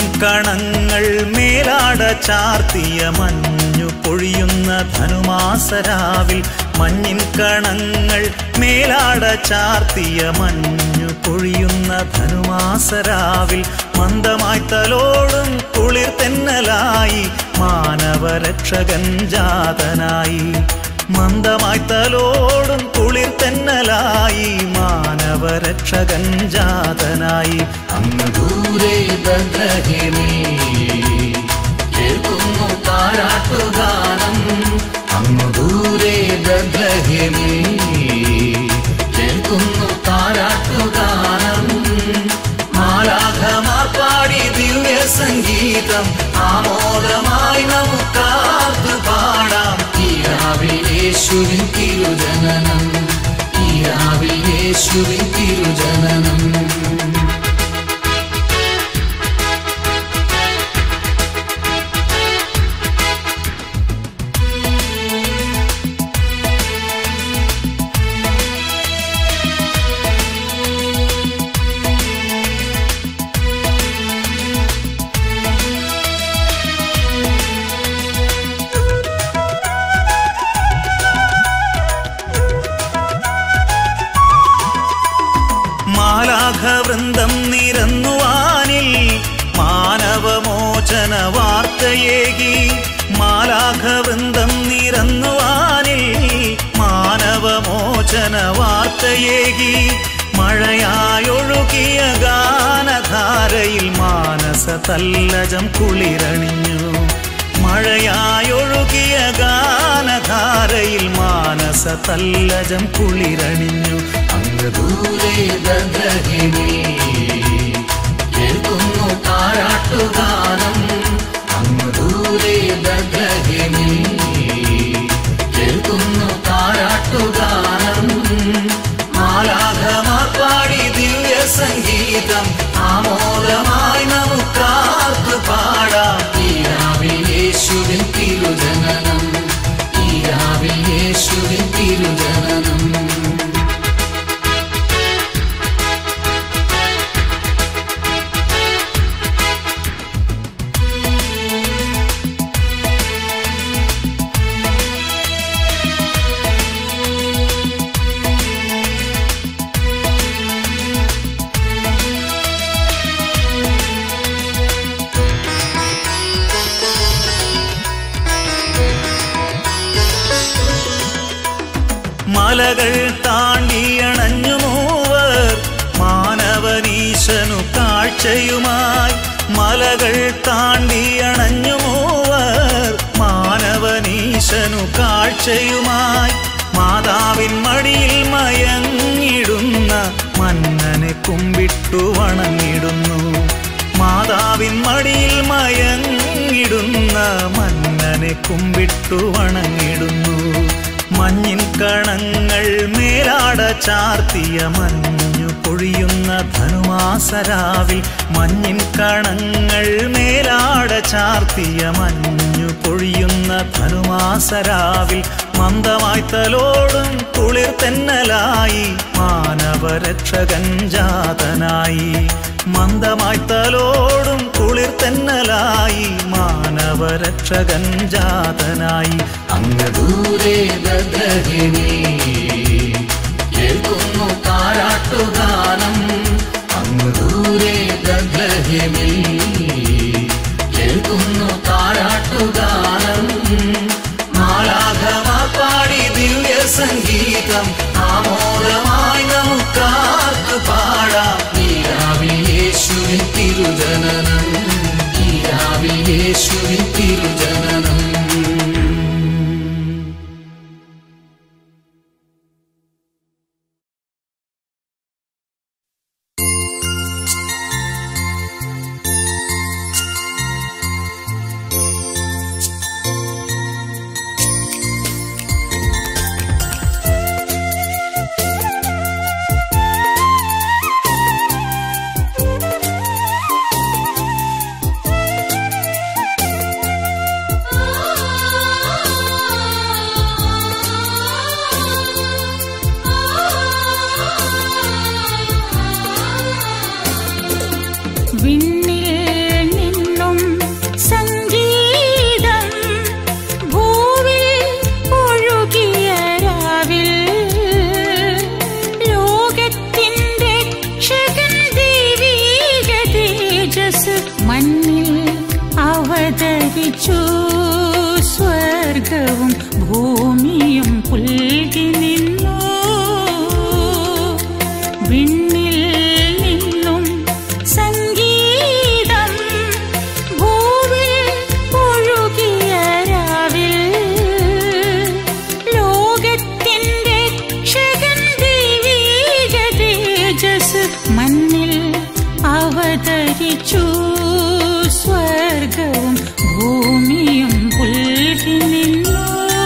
കണങ്ങൾ മേലാട ചാർത്തിയ മഞ്ഞു പൊഴിയുന്ന ധനുമാസരാവിൽ മഞ്ഞിൻ കണങ്ങൾ മേലാട ചാർത്തിയ മഞ്ഞു പൊഴിയുന്ന ധനുമാസരാവിൽ മന്ദമായി തലോടും കുളിർ തെന്നലായി മാനവരക്ഷകൻ ജാതനായി മന്ദമായി തലോടും കുളിർ തെന്നലായി മാനവരക്ഷകൻ ജാതനായി അങ്ങ് ദൂരെ ബദ്രഹിമേ കേൾക്കുന്നു താരാട്ടുഗാനം അങ്ങ് ദൂരെ ബദ്രഹിമേ കേൾക്കുന്നു താരാട്ടുഗാനം മാലാഖമാർ പാടി ദിവ്യ സംഗീതം ആമോദമായി നമുക്കാർത്ത് പാടാം ഈ രാവിൽ യേശുവിൻ തിരുജനനം ഈ രാവിൽ യേശുവിൻ തിരുജനനം മാലാഘവൃന്ദം നിരന്നുവാനിൽ മാനവമോചന വാർത്തയേകി മാലാഘവൃന്ദം നിരന്നുവാനിൽ മാനവമോചന വാർത്തയേകി മഴയായൊഴുകിയ ഗാനധാരയിൽ മാനസ തല്ലജം കുളിരണിഞ്ഞു മഴയായൊഴുകിയ ഗാനധാരയിൽ മാനസ തല്ലജം കുളിരണിഞ്ഞു അങ്ങ് ദൂരെ ബദ്രഹിമേ കേൾക്കുന്നു താരാട്ടുഗാനം അങ്ങ് ദൂരെ ബദ്രഹിമേ കേൾക്കുന്നു താരാട്ടുഗാനം മാലാഖമാർ പാടി ദിവ്യ സംഗീതം ആമോദമായി നമുക്കാർത്ത് പാടാം ഈ രാവിൽ യേശുവിൻ തിരുജനനം ഈ രാവിൽ യേശുവിൻ തിരുജനനം മലകൾ താണ്ടിയണഞ്ഞു മൂവർ മാനവനീശനു കാഴ്ചയുമായി മലകൾ താണ്ടിയണഞ്ഞു മൂവർ മാനവനീശനു കാഴ്ചയുമായി മാതാവിൻ മടിയിൽ മയങ്ങിടുന്ന മന്നനെ കുമ്പിട്ടു വണങ്ങിടുന്നു മാതാവിൻ മടിയിൽ മയങ്ങിടുന്ന മന്നനെ കുമ്പിട്ടു വണങ്ങിടുന്നു മഞ്ഞിൻ കണങ്ങൾ മേലാട ചാർത്തിയ മഞ്ഞു പൊഴിയുന്ന ധനുമാസരാവിൽ മഞ്ഞിൻ കണങ്ങൾ മേലാട ചാർത്തിയ മഞ്ഞു പൊഴിയുന്ന ധനുമാസരാവിൽ മന്ദമായി തലോടും കുളിർ തെന്നലായി മാനവരക്ഷകൻ ജാതനായി മന്ദമായി തലോടും കുളിർ തെന്നലായി മാനവരക്ഷകൻ ജാതനായി അങ്ങ് ദൂരെ ബദ്രഹിമേ കേൾക്കുന്നു താരാട്ടുഗാനം അങ്ങ് ദൂരെ ബദ്രഹിമേ കേൾക്കുന്നു താരാട്ടുഗാനം മാലാഖമാർ പാടി ദിവ്യ സംഗീതം ആമോദമായി നമുക്കാർത്ത് പാടാം ഈ രാവിൽ യേശുവിൻ തിരുജനനം ഈ രാവിൽ യേശുവിൻ തിരുജനനം ും അവതരിച്ചു സ്വർഗവും ഭൂമിയും പുൽകി നിന്നു വിണ്ണിൽ നിന്നും സംഗീതം ഭൂവിൽ ഒഴുകിയ രാവിൽ ലോകത്തിൻ്റെ രക്ഷകൻ ദൈവീക തേജസ് മണ്ണിൽ അവതരിച്ചു സ്വർഗവും ഭൂമിയും പുൽകി നിന്നു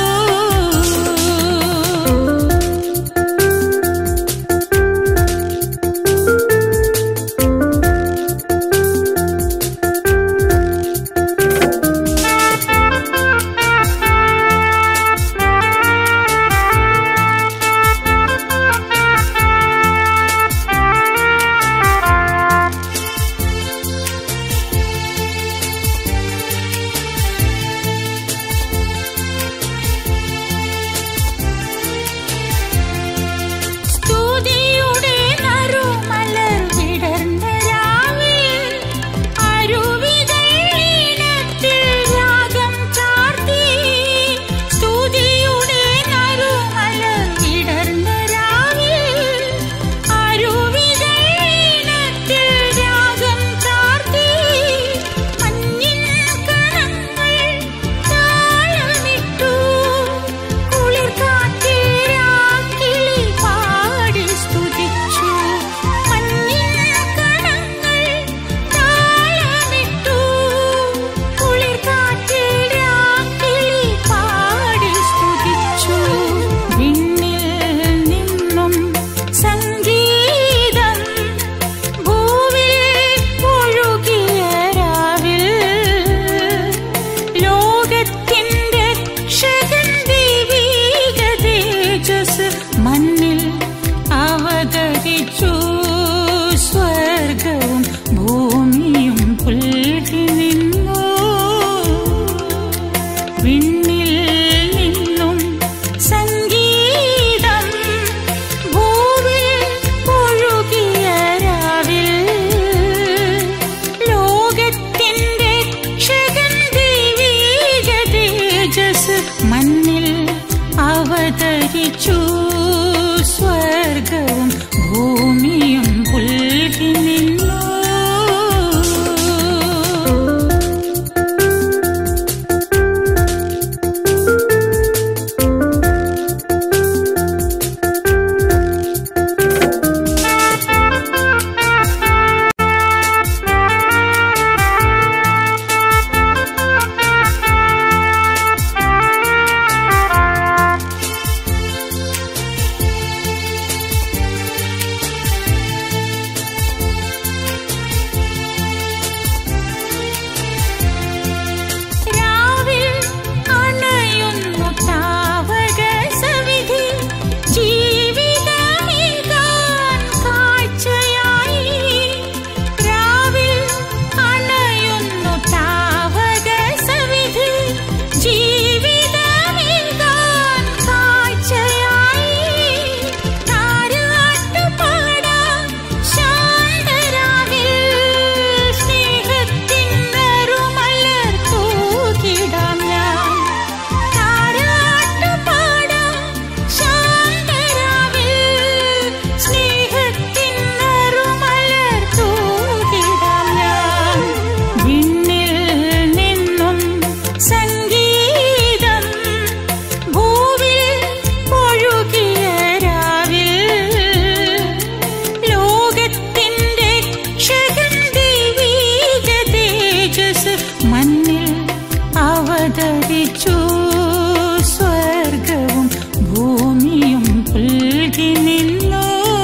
സ്തുതിയുടെ നറുമലർ വിടർന്ന രാവിൽ അരുവികൾ ഈണത്തിൽ രാഗം ചാർത്തി സ്തുതിയുടെ നറുമലർ വിടർന്ന രാവിൽ അരുവികൾ ഈണത്തിൽ രാഗം ചാർത്തി മഞ്ഞിൻ കണങ്ങൾ താളമിട്ടു കുളിർ കാറ്റിൽ രാക്കിളി പാടി സ്തുതിച്ചു മഞ്ഞിൻ കണങ്ങൾ താളമിട്ടു കുളിർ കാറ്റിൽ രാക്കിളി പാടി സ്തുതിച്ചു വിണ്ണിൽ നിന്നും സംഗീതം ഭൂവിൽ ഒഴുകിയ രാവിൽ ലോകത്തിൻ്റെ രക്ഷകൻ ദൈവീക തേജസ് മണ്ണിൽ അവതരിച്ചു സ്വർഗവും ഭൂമിയും പുൽകി നിന്നു വിണ്ണിൽ നിന്നും സംഗീതം ഭൂവിൽ ഒഴുകിയ രാവിൽ ലോകത്തിൻ്റെ രക്ഷകൻ ദൈവീക തേജസ് മണ്ണിൽ അവതരിച്ചു സ്വർഗവും ഭൂമിയും പുൽകി നിന്നു രാവിൽ അണയുന്നു താവക സവിധി ജീവിതമേകാൻ കാഴ്ചയായി രാവിൽ അണയുന്നു താവക സവിധി ജീവിതമേകാൻ കാഴ്ചയായി താരാട്ടുപാടാം ശാന്തരാവിൽ സ്നേഹത്തിൻ നറുമലർ തൂകിടാം ഞാൻ താരാട്ടുപാടാം ശാന്തരാവിൽ സ്നേഹത്തിൻ നറുമലർ തൂകിടാം ഞാൻ വിണ്ണിൽ നിന്നും സംഗീതം ഭൂവിൽ ഒഴുകിയ രാവിൽ ലോകത്തിൻ്റെ രക്ഷകൻ ദൈവീക തേജസ് മണ്ണിൽ അവതരിച്ചു സ്വർഗവും ഭൂമിയും പുൽകി നിന്നു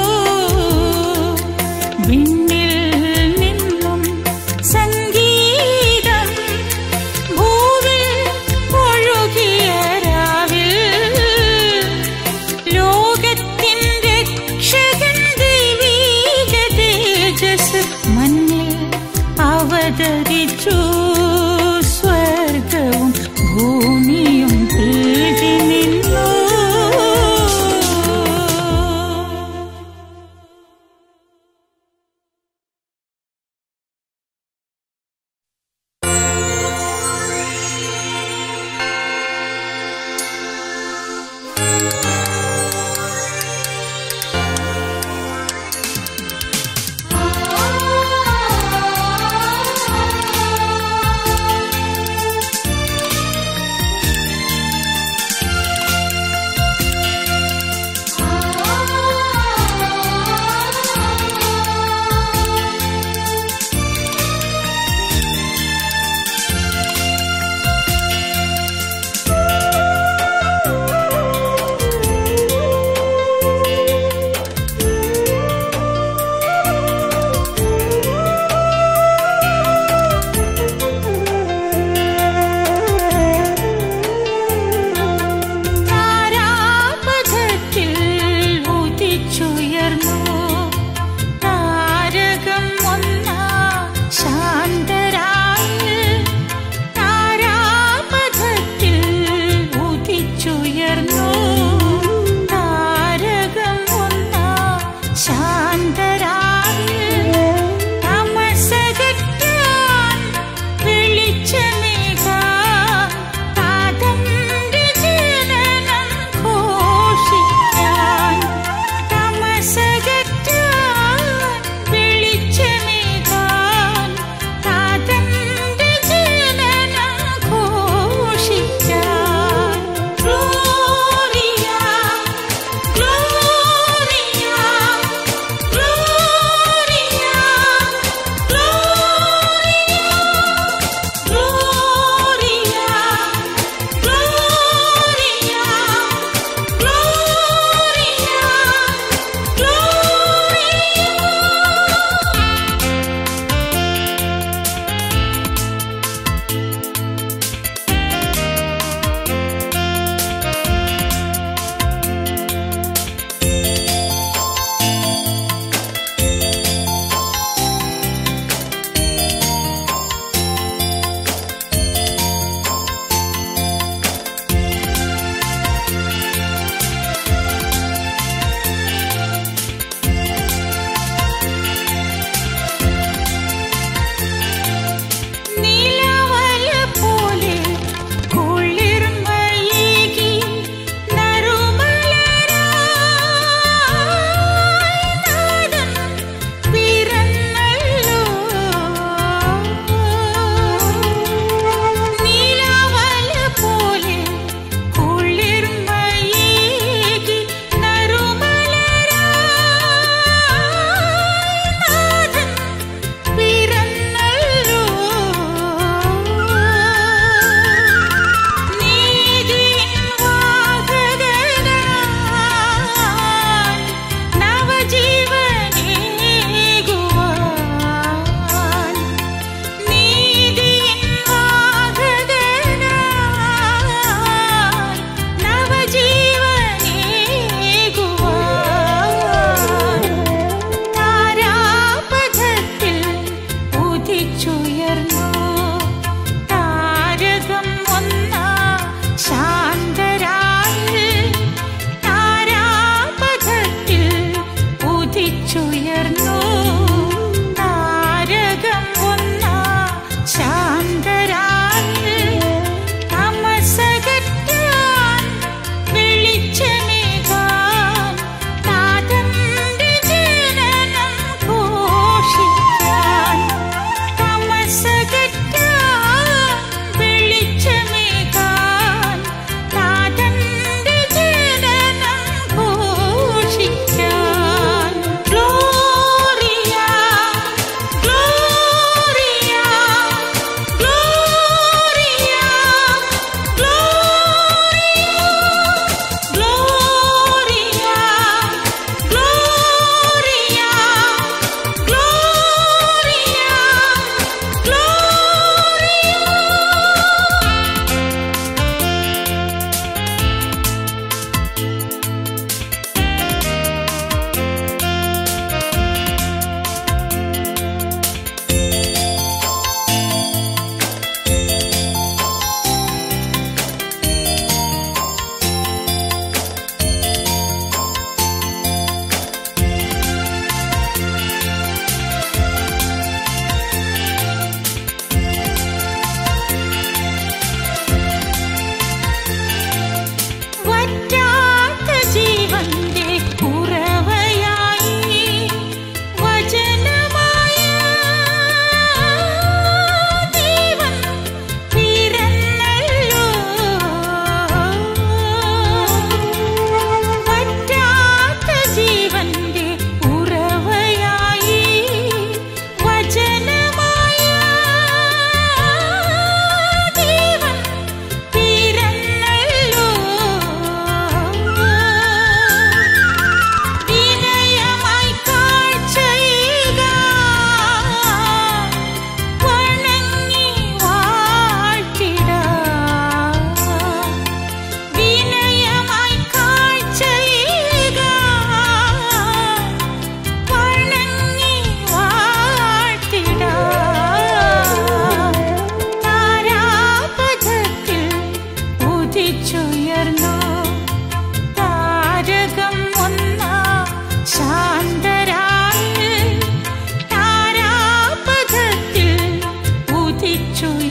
വിണ്ണിൽ നിന്നും സംഗീതം ഭൂവിൽ ഒഴുകിയ രാവിൽ ലോകത്തിൻ്റെ രക്ഷകൻ ദൈവീക തേജസ് മണ്ണിൽ അവതരിച്ചു സ്വർഗവും ഭൂമിയും പുൽകി നിന്നു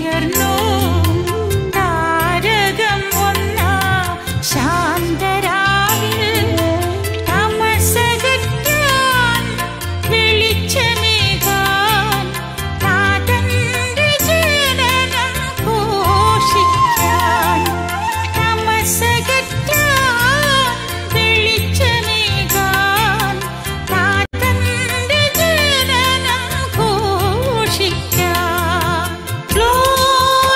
ഉയർന്നു താരകം ഒന്നാ ശാന്തരാവിൽ തമസകറ്റാൻ വെളിച്ചമേകാൻ നാഥന്റെ ജനനം ഘോഷിക്കാൻ തമസകറ്റാൻ വെളിച്ചമേകാൻ നാഥന്റെ ജനനം ഘോഷിക്കാൻ Glory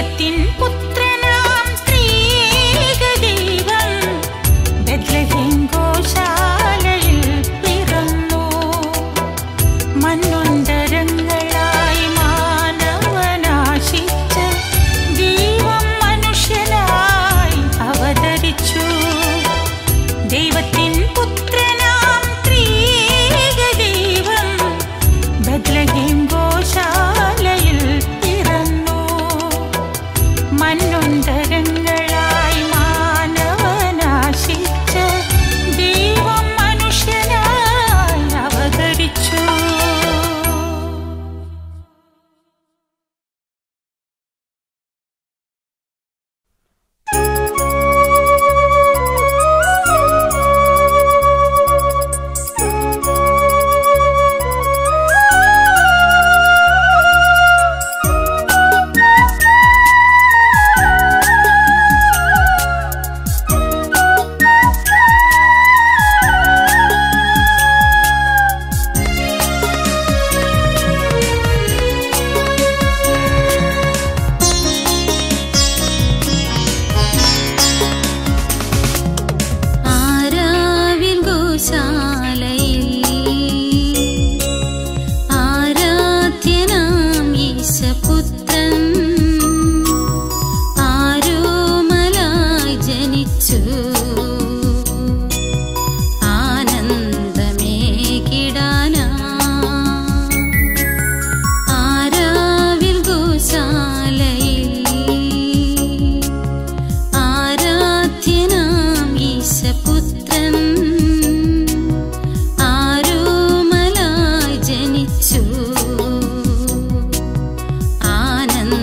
ദൈവത്തിൻ പുത്രനാം ത്രിയേകദൈവം ബെത്ലഹേം ഗോശാലയിൽ പിറന്നു മണ്ണുണ്ടരങ്ങളായി മാനവനാശിച്ച് ദൈവം മനുഷ്യനായി അവതരിച്ചു ദൈവത്തിൻ പുത്രനാം ത്രിയേകദൈവം ബെത്ലഹേം ഗോശാലയിൽ പിറന്നു മണ്ണുണ്ടരങ്ങളായി മാനവനാശിച്ച് ദൈവം മനുഷ്യനായി അവതരിച്ചു ആരാവിൽ ഗോശാലയിൽ ആരാധ്യനാം യേശുപുത്രൻ ആരോമലായി ജനിച്ചു ആനന്ദമേ കിടാനാ ആരാവിൽ ഗോശാലയിൽ ആരാധ്യനാം ഈശപുത്രൻ ആരോമലായി ജനിച്ചു ആനന്ദമേ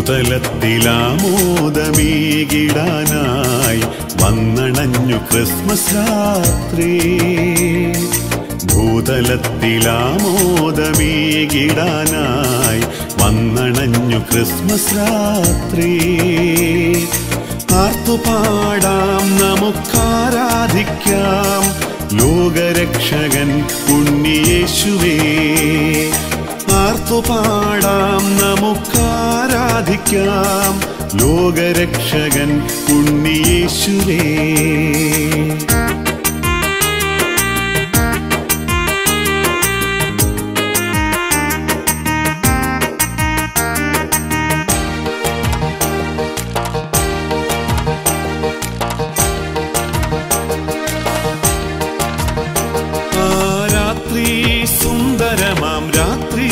ഭൂതലത്തിലാമോദമേകിടാനായി വന്നണഞ്ഞു ക്രിസ്മസ് രാത്രി ഭൂതലത്തിലാമോദമേകിടാനായി വന്നണഞ്ഞു ക്രിസ്മസ് രാത്രി ആർത്തുപാടാം നമുക്കാരാധിക്കാം ലോകരക്ഷകൻ ഉണ്ണിയേശുവേ ആർത്തുപാടാം നമുക്കാരാധിക്കാം ലോകരക്ഷകൻ ഉണ്ണിയേശുവേ ആ രാത്രി സുന്ദരമാം രാത്രി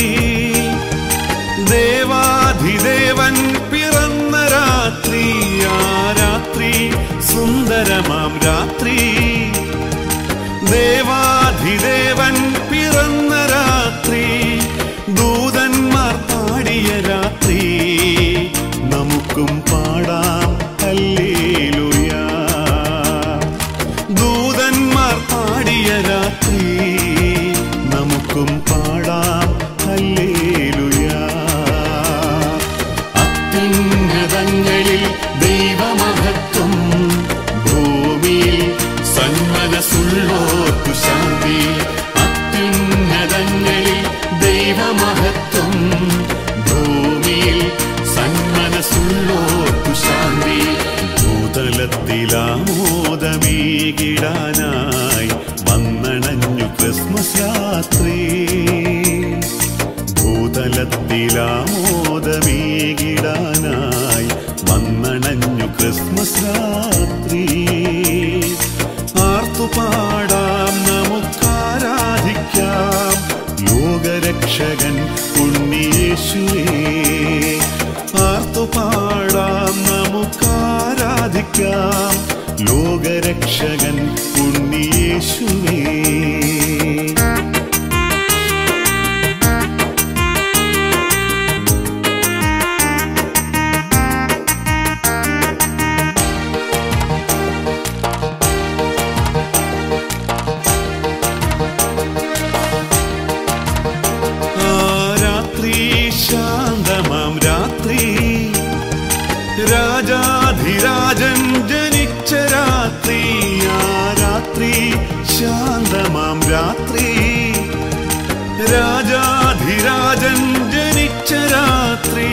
ദേവാധിദേവൻ പിറന്ന രാത്രി ആ രാത്രി സുന്ദരമാം രാത്രി ദേവാധിദേവൻ പിറന്ന രാത്രി ദൂതന്മാർ പാടിയ രാത്രി നമുക്കും പാടാം ഹല്ലേലൂയാ ദൂതന്മാർ പാടിയ രാത്രി നമുക്കും പാടാം ഹല്ലേലൂയാ അത്യുന്നതങ്ങളിൽ ദൈവമഹത്വം ഭൂമിയിൽ സന്മനസ്സുള്ളോർക്കു ശാന്തി അത്യുന്നതങ്ങളിൽ ദൈവമഹത്വം ഭൂമിയിൽ സന്മനസ്സുള്ളോർക്കു ശാന്തി ഭൂതലത്തിലാമോദമേകിടാനായി വന്നണഞ്ഞു ക്രിസ്മസ് രാത്രി ഭൂതലത്തിലാമോദമേകിടാനായി വന്നണഞ്ഞു ക്രിസ്മസ് രാത്രി ആർത്തുപാടാം നമുക്കാരാധിക്കാം ലോകരക്ഷകൻ ഉണ്ണിയേശുവേ ആർത്തുപാടാം നമുക്കാരാധിക്കാം ലോകരക്ഷകൻ ഉണ്ണിയേശുവേ ആ രാത്രി ശാന്തമാം രാത്രി രാജാധിരാജൻ ജനിച്ച രാത്രി ആ രാത്രി ശാന്തമാം രാത്രി രാജാധിരാജൻ ജനിച്ച രാത്രി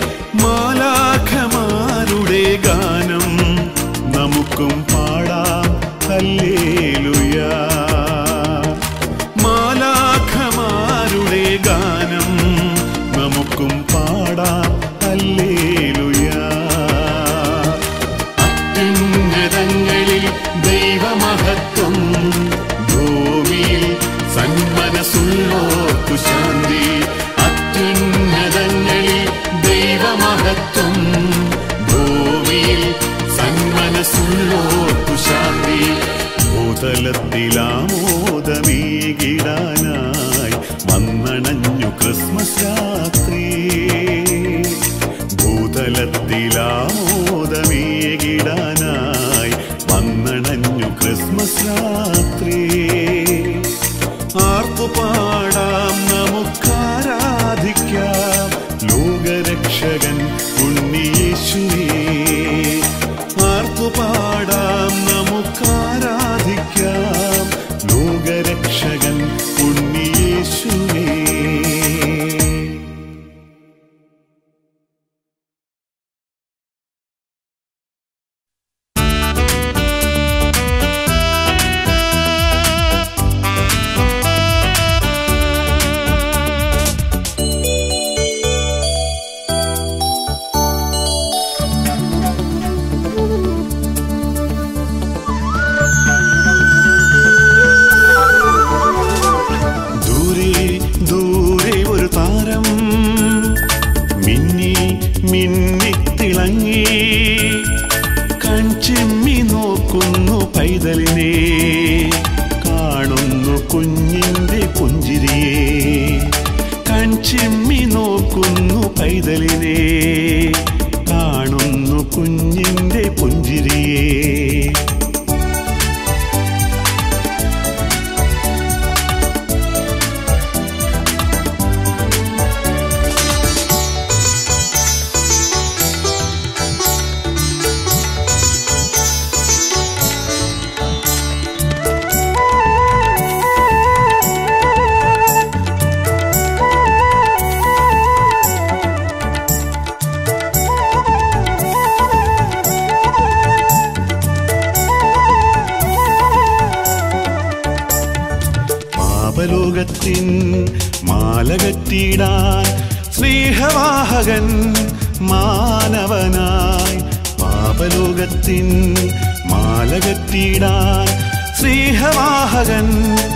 മാലാഖമാരുടെ ഗാനം നമുക്കും പാടാം ഹല്ലേലൂയാ മാലാഖമാരുടെ ഗാനം നമുക്കും പാടാം ഹല്ലേലൂയാ അത്യുന്നതങ്ങളിൽ ദൈവമഹത്വം ഭൂമിയിൽ സന്മനസ്സുള്ളോർക്കു ശാന്തി അത്യുന്നതങ്ങളിൽ ദൈവമഹത്വം ഭൂമിയിൽ സന്മനസ്സുള്ളോർക്കു ശാന്തി ഭൂതലത്തിലാമോദമേകിടാനായി വന്നണഞ്ഞു ക്രിസ്മസ് രാത്രി ഭൂതലത്തിലാമോദമേകിടാനായി വന്നണഞ്ഞു ക്രിസ്മസ് രാത്രി ആർത്തുപാടാം നമുക്കാരാധിക്കാം ലോകരക്ഷകൻ ഉണ്ണിയേശുവേ ആർത്തുപാടാം നമുക്കാരാധിക്കാം ലോകരക്ഷകൻ ഉണ്ണിയേശുവേ ദൂരെ ദൂരെ ഒരു താരം മിന്നി മിന്നി തിളങ്ങി കൺചെമ്മി നോക്കുന്നു പൈതലിനെ കാണുന്നു കുഞ്ഞിന്റെ പുഞ്ചിരിയെ കൺചെമ്മി കൺചിമ്മി നോക്കുന്നു പൈതലിനെ കാണുന്നു കുഞ്ഞിന്റെ പുഞ്ചിരിയെ പാപലോകത്തിൻ മാലകറ്റിടാൻ സ്നേഹവാഹകൻ മാനവനായി പാപലോകത്തിൻ മാലകറ്റിടാൻ സ്നേഹവാഹകൻ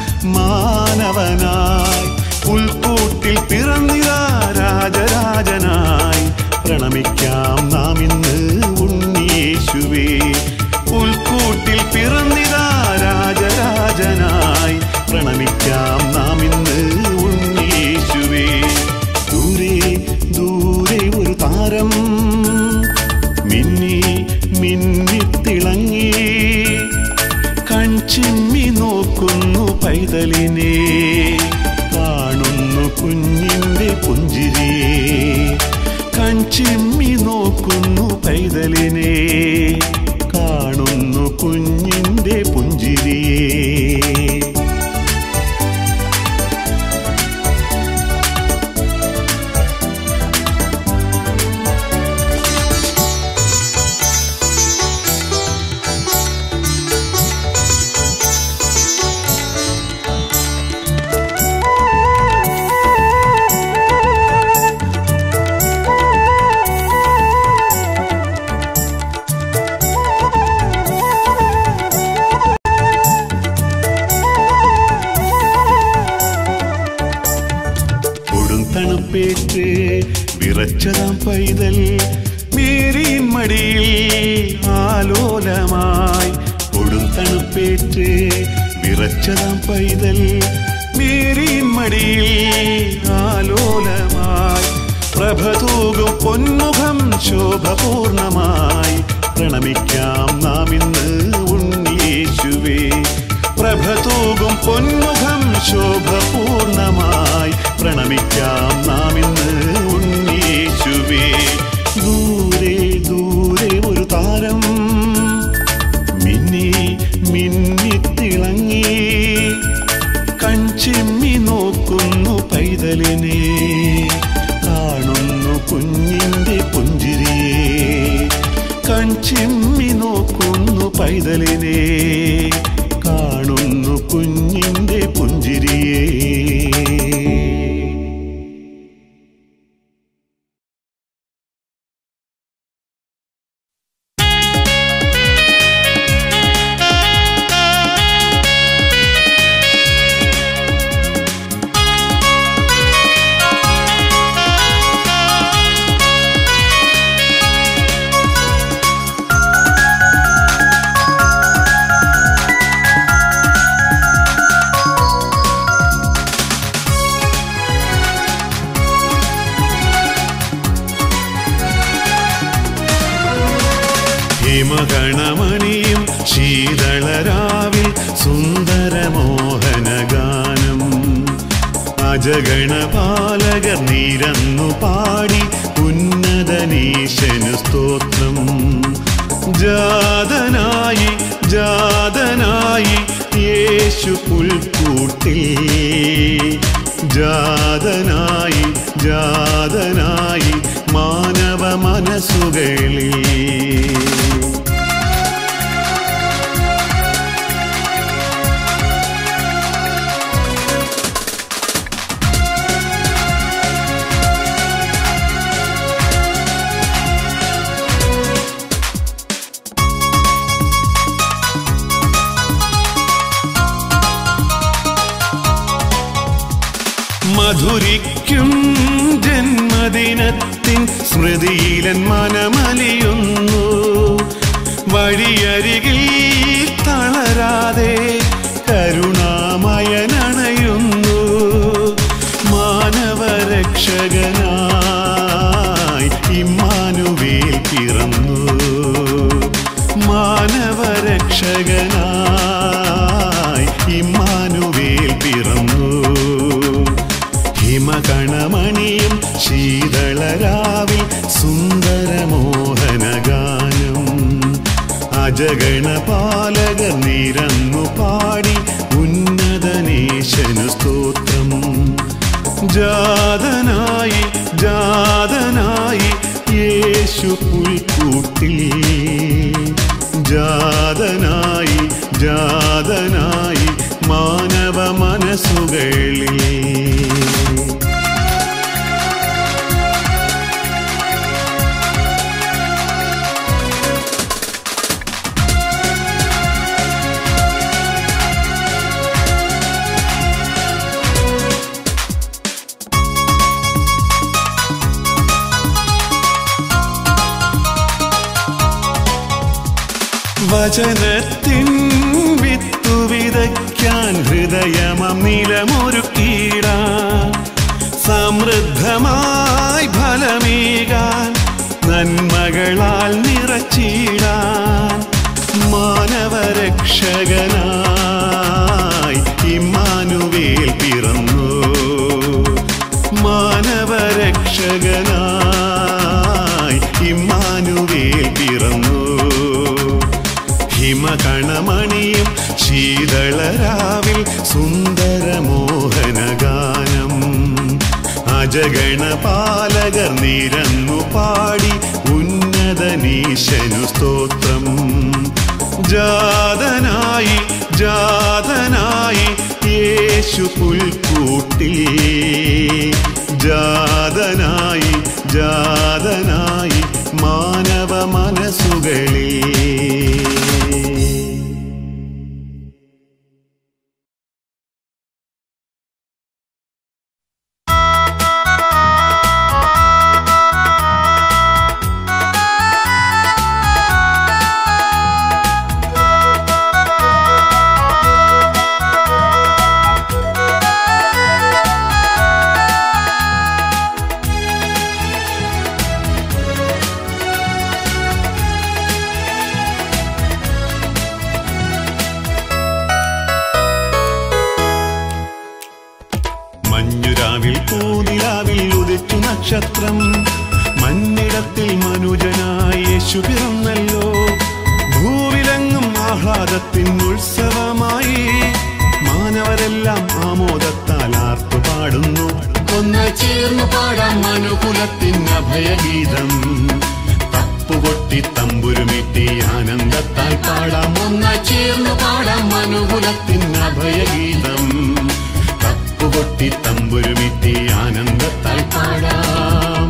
മാനവനായി ഉൾക്കൂട്ടിൽ പിറന്നിതാ രാജരാജനായി പ്രണമിക്കാം നാം ഇന്ന് ഉണ്ണിയേശുവേ ഉൾക്കൂട്ടിൽ പിറന്നിതാ രാജരാജനായി പ്രണമിക്കാം നാം ഇന്ന് ഉണ്ണിയേശുവേ ദൂരെ ദൂരെ ഒരു താരം മിന്നി മിന്നിത്തിളങ്ങി കൺചിമ്മി നോക്കുന്നു പൈതലിനെ കാണുന്നു കുഞ്ഞിന്റെ പുഞ്ചിരിയെ കൺചിമ്മി നോക്കുന്നു പൈതലിനെ കാണുന്നു കുഞ്ഞിന്റെ പുഞ്ചിരിയെ കൊടും തണുപ്പേറ്റ് വിറച്ചതാം പൈതൽ മേരിൻ മടിയിൽ ആലോലമായി കൊടും തണുപ്പേറ്റ് വിറച്ചതാം പൈതൽ മേരിൻ മടിയിൽ ആലോലമായി പ്രഭതൂകും പൊന്മുഖം ശോഭപൂർണമായി പ്രണമിക്കാം നാം ഇന്ന് ഉണ്ണിയേശുവേ പ്രഭതൂകും പൊന്മുഖം ശോഭപൂർണമായി പ്രണമിക്കാം നാം ഇന്ന് ഉണ്ണിയേശുവേ ദൂരെ ദൂരെ ഒരു താരം മിന്നി മിന്നിത്തിളങ്ങി കൺചിമ്മി നോക്കുന്നു പൈതലിനെ കാണുന്നു കുഞ്ഞിന്റെ പുഞ്ചിരിയെ കൺചിമ്മി നോക്കുന്നു പൈതലിനെ കാണുന്നു കുഞ്ഞിന്റെ പുഞ്ചിരിയെ ഹിമഗണമണിയും ശീതളരാവിൽ സുന്ദരമോഹനഗാനം അജഗണപാലകർ നിരന്നു പാടി ഉന്നതനീശനു സ്തോത്രം ജാതനായി ജാതനായി യേശു പുൽക്കൂട്ടിൽ ജാതനായി ജാതനായി മാനവ മനസ്സുകളിൽ മധുരിക്കും ജന്മദിനത്തിൻ സ്മൃതിയിലൻ മനമലിയുന്നു വഴിയരികിൽ തളരാതെ കരുണാമയനണയുന്നു മാനവരക്ഷ അജഗണപാലകർ നിരന്നു പാടി ഉന്നതനേശനു സ്തോത്രം ജാതനായി ജാതനായി യേശു പുൽക്കൂട്ടിൽ ജാതനായി ജാതനായി മാനവ മനസ്സുകളിൽ വചനത്തിൻ വിത്തു വിതയ്ക്കാൻ ഹൃദയമം നിലമൊരുക്കിയിടാൻ സമൃദ്ധമായി ഫലമേകാൻ നന്മകളാൽ നിറച്ചിടാൻ മാനവരക്ഷകനായി ഇമ്മാനുവേൽ പിറന്നു മാനവരക്ഷകനായി ഇമ്മാനുവേൽ പിറന്നു ഹിമകണമണിയും ശീതളരാവിൽ സുന്ദരമോഹനഗാനം അജഗണപാലകർ നിരന്നു പാടി ഉന്നതനീശനു സ്തോത്രം ജാതനായി ജാതനായി യേശു പുൽക്കൂട്ടിൽ ജാതനായി ജാതനായി മാനവ മനസ്സുകളിൽ മഞ്ഞുരാവിൽ പൂനിലാവിൽ ഉദിച്ചു നക്ഷത്രം മഞ്ഞിടത്തിൽ മനുജനായി യേശു പിറന്നല്ലോ ഭൂവിലെങ്ങും ആഹ്ലാദത്തിൻ ഉത്സവമായി മാനവരെല്ലാം ആമോദത്താൽ ആർത്തു പാടുന്നു ഒന്ന് ചേർന്നു പാടാം മനുകുലത്തിൻ അഭയഗീതം തപ്പുകൊട്ടി തമ്പുരുമിട്ടി ആനന്ദത്താൽ പാടാം ഒന്ന് ചേർന്നു പാടാം മനുകുലത്തിൻ അഭയഗീതം തപ്പുകൊട്ടി തമ്പുരുമിട്ടി ആനന്ദത്താൽ പാടാം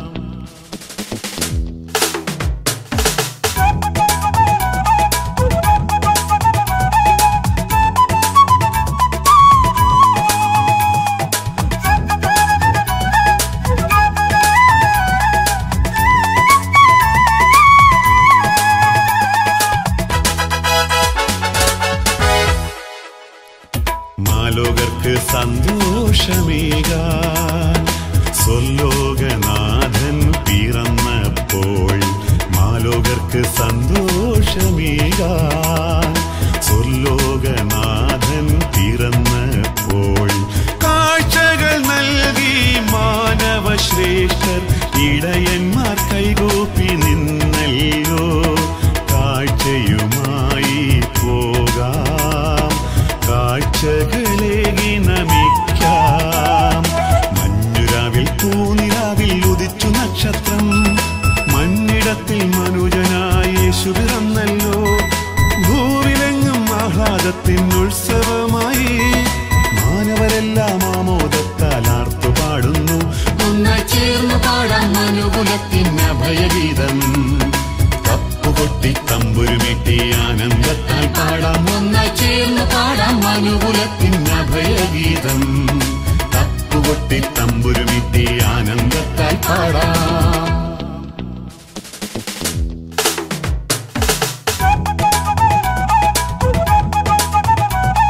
മാലോകർക്ക് സന്തോഷമേകാൻ സ്വല്ലോകനാഥൻ പിറന്നപ്പോൾ മാലോകർക്ക് സന്തോഷമേകാൻ സ്വല്ലോകനാഥൻ പിറന്നപ്പോൾ കാഴ്ചകൾ നൽകി മാനവ ശ്രേഷ്ഠർ ഇടയന്മാർ കൈകൂപ്പി നിന്നല്ലോ കാഴ്ചയുമായി പോകാം കാഴ്ചകളേകി നമിക്കാം മഞ്ഞുരാവിൽ പൂനിരാവിൽ ഉദിച്ചു നക്ഷത്രം മണ്ണിടത്തിൽ മനുജനായ യേശു പിറന്നല്ലോ ഭൂവിലെങ്ങും ആഹ്ലാദത്തിൻ ഉത്സവമായി മാനവരെല്ലാം ആമോദത്താൽ ആർത്തു പാടുന്നു ഒന്ന് ചേർന്ന് പാടാം മനുകുലത്തിൻ അഭയഗീതം തപ്പുകൊട്ടി തമ്പുരുമിട്ടി ആനന്ദത്താൽ പാടാം ഒന്ന് ചേർന്ന് പാടാം മനുകുലത്തിൻ അഭയഗീതം തപ്പുകൊട്ടി തമ്പുരുമിട്ടി ആനന്ദത്താൽ പാടാം യേശു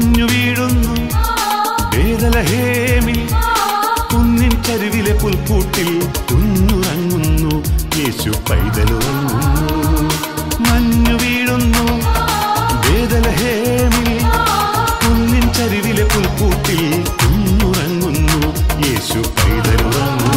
മഞ്ഞു വീഴുന്നു വേദലഹേമിൽ കുന്നിൻ ചരുവിലെ പുൽക്കൂട്ടിൽ കുഞ്ഞുറങ്ങുന്നു യേശു പൈതലുറങ്ങുന്നു മഞ്ഞു വീഴുന്നു വേദലഹേമിൽ കുന്നിൻ ചരുവിലെ പുൽക്കൂട്ടിൽ കുഞ്ഞുറങ്ങുന്നു യേശു പൈതലുറങ്ങുന്നു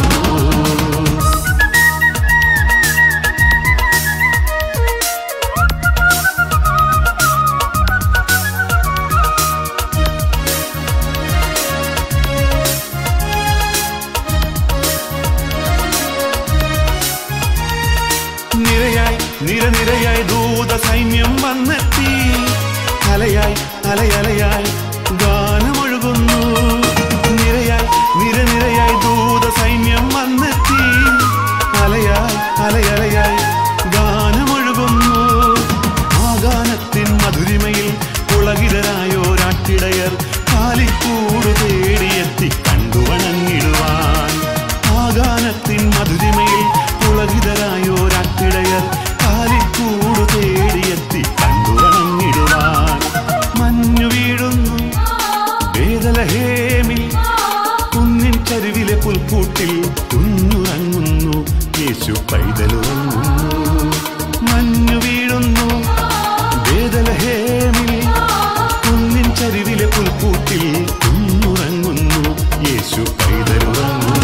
നിരയായി നിരനിരയായി ദൂത സൈന്യം വന്നെത്തി അലയായി അലയലയായി ഗാനമൊഴുകുന്നു നിരയായി നിരനിരയായി ദൂത സൈന്യം വന്നെത്തി അലയായി അലയലയായി ഗാനമൊഴുകുന്നു ആ ഗാനത്തിൻ മധുരിമയിൽ പുളകിതരായോരാട്ടിടയർ കാലിക്കൂട് തേടിയെത്തി കണ്ടു വണങ്ങിടുവാൻ ആ ഗാനത്തിൻ മധുരിമയിൽ പുളകിതരായോരാട്ടിടയർ കാലിക്കൂട് തേടിയെത്തി കണ്ടു വണങ്ങിടുവാൻ മഞ്ഞു വീഴുന്നു വേദലഹേമിൽ കുന്നിൻ ചരുവിലെ പുൽക്കൂട്ടിൽ കുഞ്ഞുറങ്ങുന്നു യേശു പൈതലുറങ്ങുന്നു മഞ്ഞു വീഴുന്നു വേദലഹേമിൽ കുന്നിൻ ചരുവിലെ പുൽക്കൂട്ടിൽ കുഞ്ഞുറങ്ങുന്നു യേശു പൈതലുറങ്ങുന്നു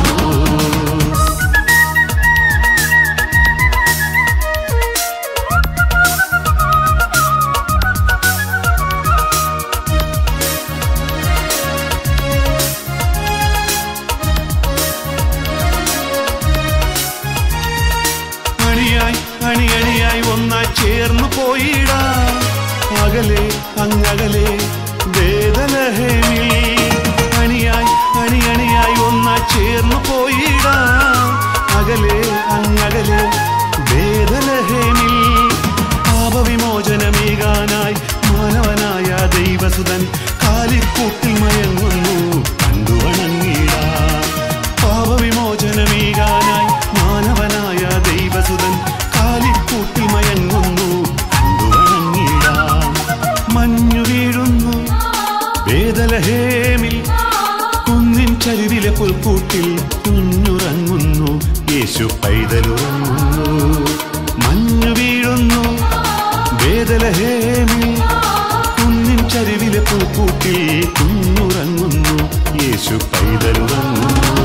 അണിയായി അണിയണിയായി ഒന്നായി ചേർന്നു പോയിടാ അകലെ അങ്ങകലെ വേദലഹേമി അണിയായി അണിയണിയായി ഒന്നായി ചേർന്നു പോയിടാ അകലെ അങ്ങകലെ വേദലഹേമി പാപവിമോചനമേകാനായി മാനവനായ ദൈവസുതൻ കാലിക്കൂട്ടിൽ മയങ്ങുന്നു കണ്ടു വണങ്ങിടാം പാപവിമോചനമേകാനായി മാനവനായ ദൈവസുതൻ കാലിക്കൂട്ടിൽ മയങ്ങുന്നു കണ്ടു വണങ്ങിടാം മഞ്ഞു വീഴുന്നു വേദലഹേമിൽ കുന്നിൻ ചരുവിലെ പുൽക്കൂട്ടിൽ കുഞ്ഞുറങ്ങുന്നു യേശു പൈതലുറങ്ങുന്നു മഞ്ഞു വീഴുന്നു വേദലഹേമിൽ കുന്നിൻ ചരുവിലെ പുൽക്കൂട്ടിൽ കുഞ്ഞുറങ്ങുന്നു യേശു പൈതലുറങ്ങുന്നു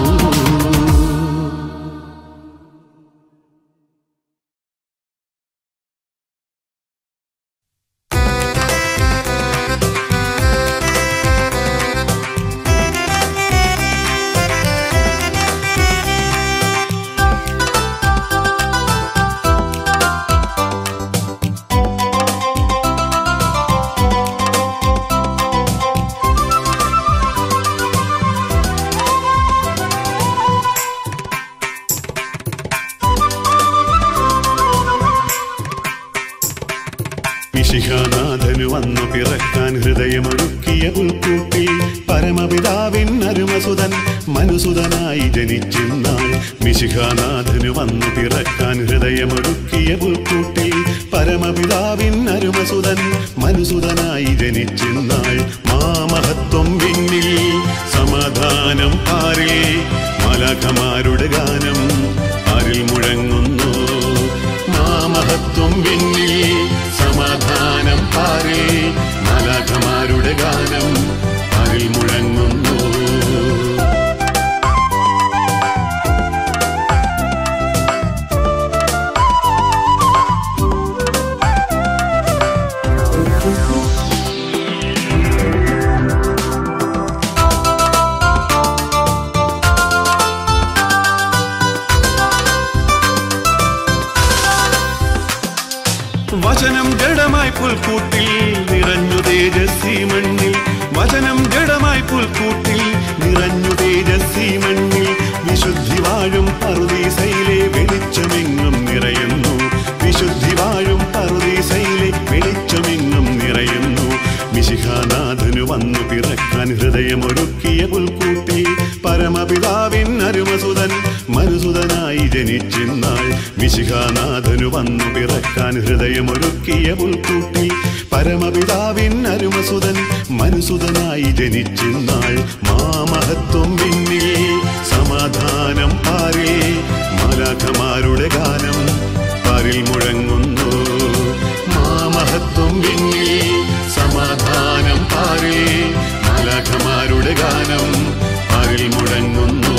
മിശിഹാനാഥനു വന്നു പിറക്കാൻ ഹൃദയമൊഴുക്കിയ പുൽക്കൂട്ടിൽ പരമപിതാവിൻ അരുമസുതൻ മനുസുതനായി ജനിച്ചിന്നാൾ മിശിഹാനാഥനു വന്നു പിറക്കാൻ ഹൃദയമൊഴുക്കിയ പുൽക്കൂട്ടിൽ പരമപിതാവിൻ അരുമസുതൻ മനുസുതനായി ജനിച്ചിന്നാൾ മാമഹത്വം വിണ്ണിൽ സമാധാനം പാരിൽ മലഖമാരുടെ ഗാനം ആരിൽ മുഴങ്ങുന്നു മാമഹത്വം വിണ്ണിൽ സമാധാനം പാരേ മലഖമാരുടെ ഗാനം ആരിൽ മുഴങ്ങുന്നു വചനം ജഡമായി പുൽക്കൂട്ടിൽ നിറഞ്ഞു തേജസ്വി മണ്ണിൽ വചനം ജഡമായി പുൽക്കൂട്ടിൽ നിറഞ്ഞു തേജസ്വി മണ്ണിൽ വിശുദ്ധി വാഴും പറുദീസയിലെ വെളിച്ചമെങ്ങും നിറയുന്നു വിശുദ്ധി വാഴും പറുദീസയിലെ വെളിച്ചമെങ്ങും നിറയുന്നു മിശിഹാനാഥനു വന്നു പിറക്കാൻ ഹൃദയമൊരുക്കിയ പുൽക്കൂട്ടി പരമപിതാവിൻ അരുമസുതൻ മനുസുതനായി ജനിച്ചിന്നാൾ മിശിഹാനാഥനു വന്നു പിറക്കാൻ ഹൃദയമൊരുക്കിയ പുൽക്കൂട്ടി പരമപിതാവിൻ അരുമസുതൻ മനുസുതനായി ജനിച്ചിന്നാൾ മാമഹത്വം പിന്നിൽ സമാധാനം പാരേ മാലാഖമാരുടെ ഗാനം പാരിൽ മുഴങ്ങുന്നു മാമഹത്വം പിന്നിൽ സമാധാനം പാരേ മാലാഖമാരുടെ ഗാനം പാരിൽ മുഴങ്ങുന്നു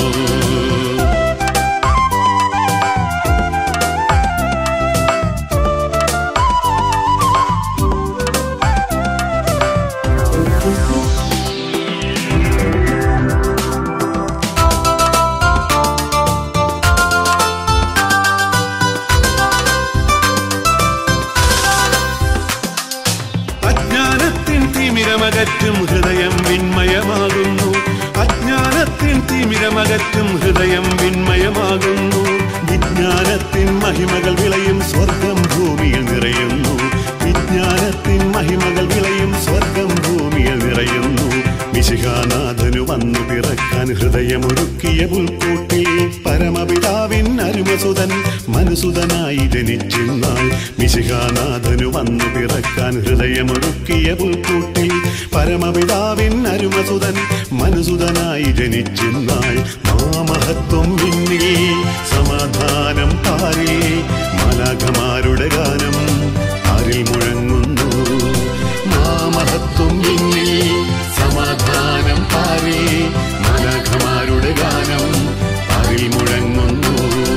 അജ്ഞാനത്തിൻ തിമിരമകറ്റും ഹൃദയം വിന്മയമാകുന്നു അജ്ഞാനത്തിൻ തിമിരമകറ്റും ഹൃദയം വിന്മയമാകുന്നു വിജ്ഞാനത്തിൻ മഹിമകൾ വിളയും സ്വർഗം ഭൂമിയിൽ നിറയുന്നു വിജ്ഞാനത്തിൻ മഹിമകൾ വിളയും സ്വർഗം ഭൂമിയിൽ നിറയുന്നു മിശിഹാനാഥനു വന്നു പിറക്കാൻ ഹൃദയമൊരുക്കിയ പുൽക്കൂട്ടിൽ പരമപിതാവിൻ അരുമസുതൻ മനുസുതനായി ജനിച്ചിന്നാൾ മിശിഹാനാഥനു വന്നു പിറക്കാൻ ഹൃദയമൊരുക്കിയ പുൽക്കൂട്ടിൽ പരമപിതാവിൻ അരുമസുതൻ മനുസുതനായി ജനിച്ചിന്നാൾ മാമഹത്വം പിന്നിൽ സമാധാനം പാരേ മാലാഖമാരുടെ ഗാനം ആരിൽ മുഴങ്ങുന്നു മാമഹത്വം പിന്നിൽ സമാധാനം പാരേ മാലാഖമാരുടെ ഗാനം ആരിൽ മുഴങ്ങുന്നു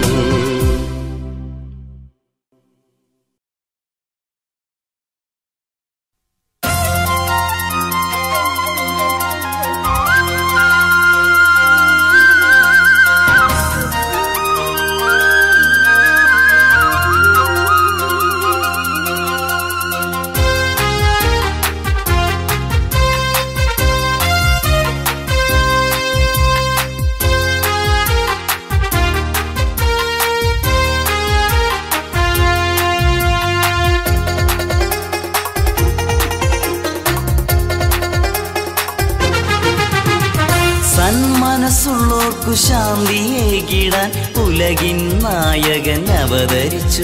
സന്മനസ്സുള്ളോർക്കു ശാന്തിയേകിടാൻ ഉലകിൻ നായകൻ അവതരിച്ചു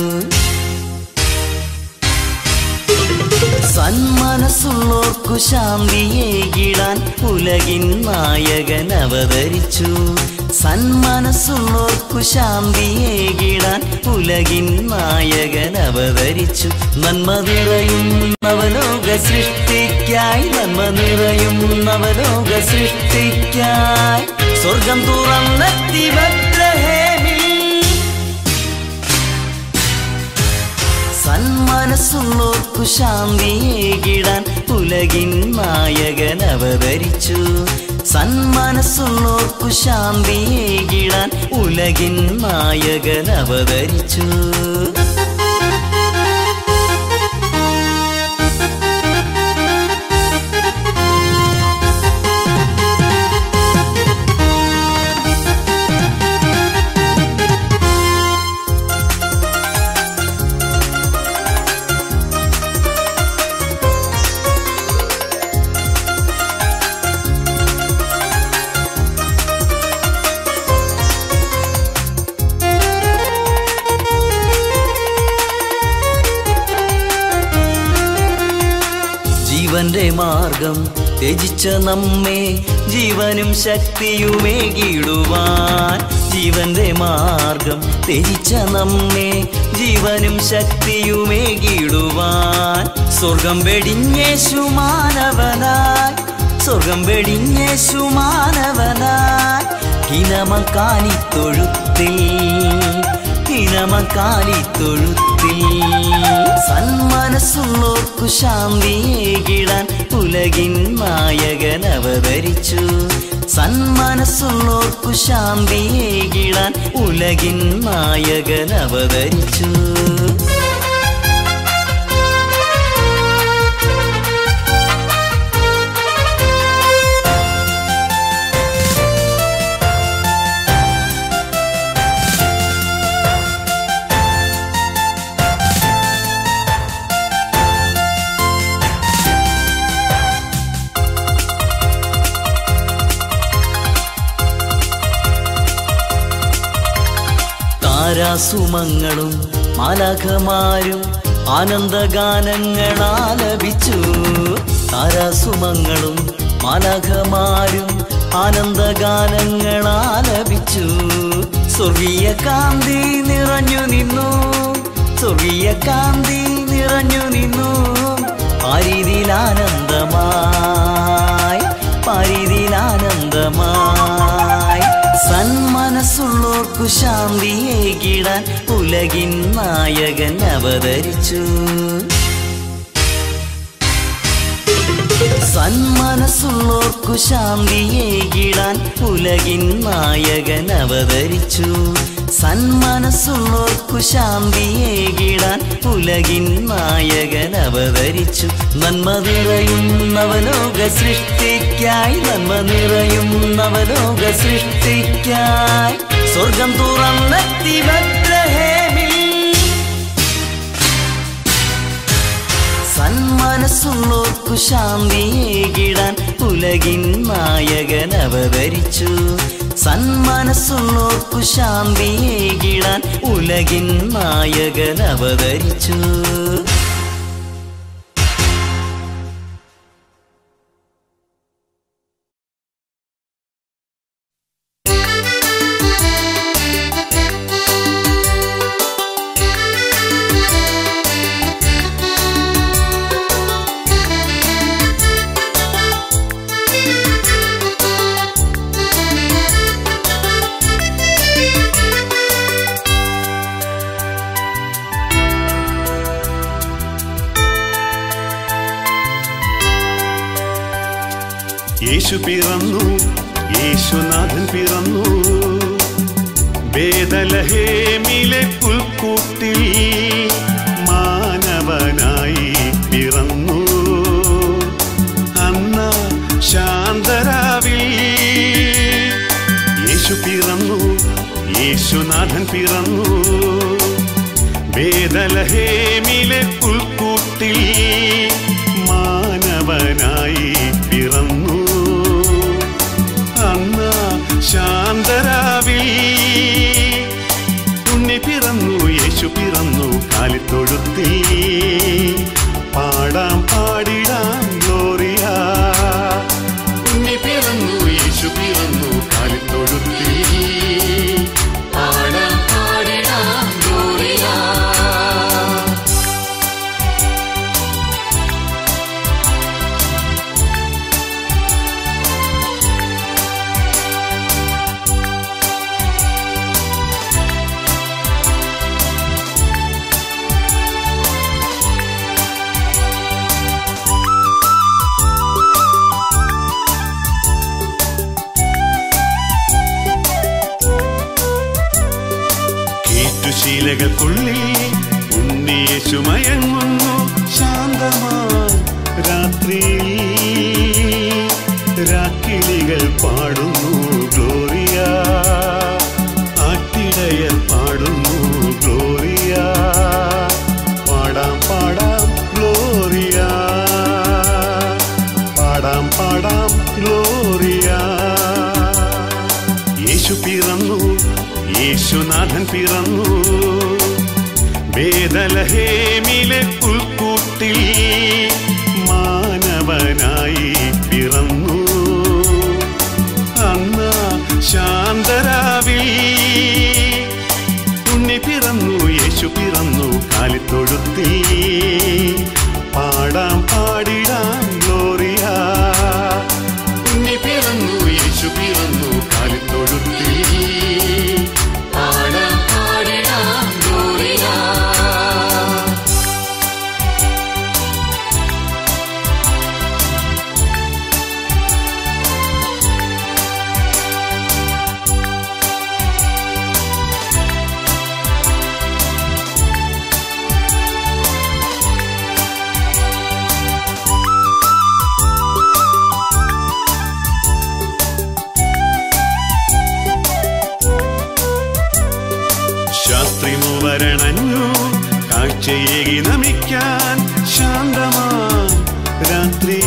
സന്മനസ്സുള്ളോർക്കു ശാന്തിയേകിടാൻ ഉലകിൻ നായകൻ അവതരിച്ചു സന്മനസ്സുള്ളോർക്കു ശാന്തിയേകിടാൻ ഉലകിൻ നായകൻ അവതരിച്ചു നന്മ നിറയും നവലോക സൃഷ്ടിക്കായി നന്മ നിറയും നവലോക സൃഷ്ടിക്കായി സ്വർഗം തുറന്നെത്തി ബത്ലഹേമിൽ സന്മനസ്സുള്ളോർക്കു ശാന്തിയേകിടാൻ ഉലകിൻ നായകൻ അവതരിച്ചു സന്മനസ്സുള്ളോർക്കു ശാന്തിയേകിടാൻ ഉലകിൻ നായകൻ അവതരിച്ചു ജീവന്റെ മാർഗം ത്യജിച്ച നമ്മെ ജീവനും ശക്തിയുമേകിടുവാൻ ജീവന്റെ മാർഗം ത്യജിച്ച നമ്മെ ജീവനും ശക്തിയുമേകിടുവാൻ സ്വർഗം വെടിഞ്ഞേശു മാനവനായി സ്വർഗം വെടിഞ്ഞേശു മാനവനായി ഹിനമക്കാലി തൊഴുത്തിൽ ഹിനമക്കാലി തൊഴുത്തിൽ സന്മനസ്സുള്ളോർക്കു ശാന്തിയേകിടാൻ ഉലകിൻ നായകൻ അവതരിച്ചു സന്മനസ്സുള്ളോർക്കു ശാന്തിയേകിടാൻ ഉലകിൻ നായകൻ അവതരിച്ചു താരാസുമങ്ങളും മാലാഖമാരും ആനന്ദഗാനങ്ങൾ ആലപിച്ചു താരാസുമങ്ങളും മാലഖമാരും ആനന്ദഗാനങ്ങൾ ആലപിച്ചു സ്വർഗീയ കാന്തി നിറഞ്ഞു നിന്നു സ്വർഗീയ കാന്തി നിറഞ്ഞു നിന്നു പാരീതിൽ ആനന്ദമായി പാരീതിൽ ആനന്ദമായി സന്മനസ്സുള്ളോർക്കു ശാന്തിയേകിടാൻ ഉലകിൻ നായകൻ അവതരിച്ചു സന്മനസ്സുള്ളോർക്കു ശാന്തിയേകിടാൻ ഉലകിൻ നായകൻ അവതരിച്ചു സന്മനസ്സുള്ളോർക്കു ശാന്തിയേകിടാൻ ഉലകിൻ നായകൻ അവതരിച്ചു നന്മ നിറയും നവലോക സൃഷ്ടിക്കായി നന്മ നിറയും നവലോക സൃഷ്ടിക്കായി സ്വർഗം തുറന്നെത്തി ബത്ലഹേമിൽ സന്മനസ്സുള്ളോർക്കു ശാന്തിയേകിടാൻ ഉലകിൻ നായകൻ അവതരിച്ചു സന്മനസ്സുള്ളോർക്കു ശാന്തിയേകിടാൻ ഉലകിൻ നായകൻ അവതരിച്ചു യേശു പിറന്നു യേശുനാഥൻ പിറന്നു വേദലഹേമിലെ പുൽക്കൂട്ടിൽ മാനവനായി പിറന്നു അന്ന ശാന്തരാവിൽ യേശു പിറന്നു യേശുനാഥൻ പിറന്നു വേദലഹേമിലെ പുൽക്കൂട്ടിൽ മാനവനായി പിറന്നു അന്ന ശാന്തരാവിൽ ഉണ്ണി പിറന്നു യേശു പിറന്നു കാലിത്തൊഴുത്തിൽ പാടാം പാടിടാം ഗ്ലോറിയ ഉണ്ണി പിറന്നു യേശു പിറന്നു കാലിത്തൊഴുത്തിൽ പാടാം പാടിടാം ഗ്ലോറിയ കേറ്റുശീലകൾക്കുള്ളിൽ ഉണ്ണിയേശു മയങ്ങുന്നു ശാന്തമായി രാത്രിയിൽ രാക്കിളികൾ പാടുന്നു ഗ്ലോറിയ ആട്ടിടയർ പാടുന്നു ഗ്ലോറിയ പാടാം പാടാം ഗ്ലോറിയ പാടാം പാടാം ഗ്ലോറിയ യേശു പിറന്നു യേശുനാഥൻ പിറന്നു വേദലഹേമിലെ പുൽക്കൂട്ടിൽ മാനവനായി പിറന്നു അന്ന ശാന്തരാവിൽ ഉണ്ണി പിറന്നു യേശു പിറന്നു കാലിത്തൊഴുത്തിൽ പാടാം പാടിടാം ഗ്ലോറിയ ഉണ്ണി പിറന്നു യേശു പിറന്നു കാലിത്തൊഴുത്തിൽ പാടാം പാടിടാം ഗ്ലോറിയ ശാസ്ത്രി മൂവരണഞ്ഞു കാഴ്ചയേകി നമിക്കാൻ ശാന്തമാ രാത്രി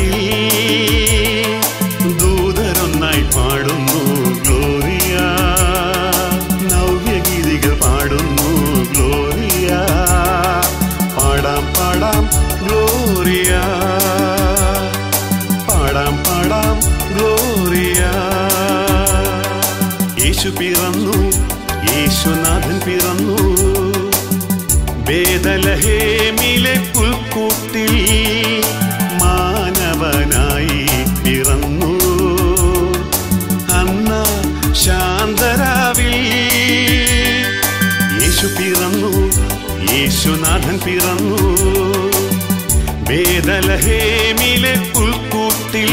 ദൂതരൊന്നായി പാടുന്നു ഗ്ലോറിയ നവ്യഗീതികൾ പാടുന്നു ഗ്ലോറിയ പാടാം പാടാം ഗ്ലോറിയ പാടാം പാടാം ഗ്ലോറിയ യേശു പിറന്നു യേശുനാഥൻ പിറന്നു വേദലഹേമിലെ പുൽക്കൂട്ടിൽ മാനവനായി പിറന്നു അന്ന ശാന്തരാവിൽ യേശു പിറന്നു യേശുനാഥൻ പിറന്നു വേദലഹേമിലെ പുൽക്കൂട്ടിൽ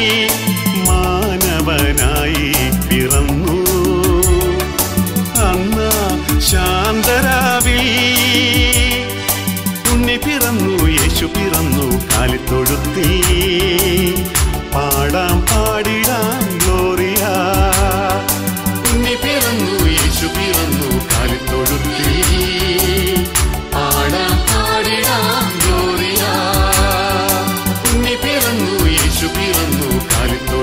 മാനവനായി പിറന്നു അന്ന ശാന്തരാവിൽ ഉണ്ണി പിറന്നു യേശു പിറന്നു കാലിത്തൊഴുത്തി പാടാം പാടിടാം ഗ്ലോറിയ ഉണ്ണി പിറന്നു യേശു പിറന്നു കാലിത്തൊഴുത്തി പാടാം പാടിടാം ഗ്ലോറിയ ഉണ്ണി പിറന്നു യേശു പിറന്നു കാലിത്തൊഴുത്തി